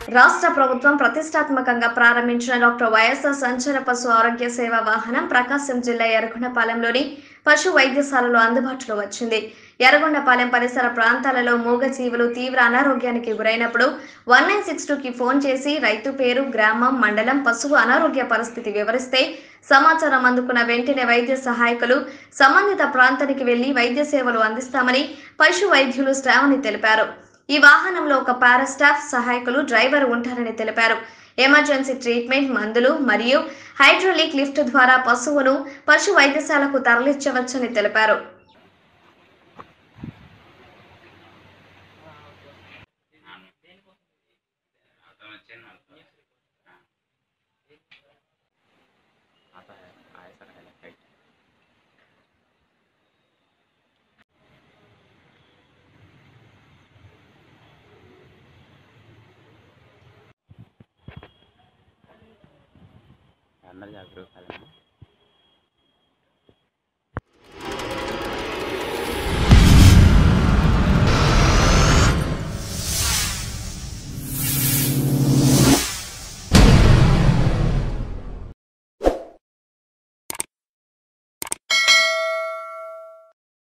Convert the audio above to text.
రాష్ట్ర ప్రభుత్వం ప్రతిష్టాత్మకంగా ప్రారంభించిన డాక్టర్ వైఎస్ఆర్ సంచార పశు ఆరోగ్య సేవ వాహనం ప్రకాశం జిల్లా ఎర్రగొండపాలెంలోని పశు వైద్యశాలలో అందుబాటులో వచ్చింది ఎర్రగొండపాలెం పరిసర ప్రాంతాలలో మూగజీవులు తీవ్ర అనారోగ్యానికి గురైనప్పుడు వన్ నైన్ సిక్స్ టూకి ఫోన్ చేసి రైతు పేరు గ్రామం మండలం పశువు అనారోగ్య పరిస్థితి వివరిస్తే సమాచారం అందుకున్న వెంటనే వైద్య సహాయకులు సంబంధిత ప్రాంతానికి వెళ్లి వైద్య సేవలు అందిస్తామని పశు వైద్యులు శ్రావణి తెలిపారు ఈ వాహనంలో ఒక పారాస్టాఫ్ సహాయకులు డ్రైవర్ ఉంటారని తెలిపారు ఎమర్జెన్సీ ట్రీట్మెంట్ మందులు మరియు హైడ్రోలిక్ లిఫ్ట్ ద్వారా పశువును పశు వైద్యశాలకు తరలించవచ్చని తెలిపారు आता है आया सर है राइट अंदर जाकर खा लेना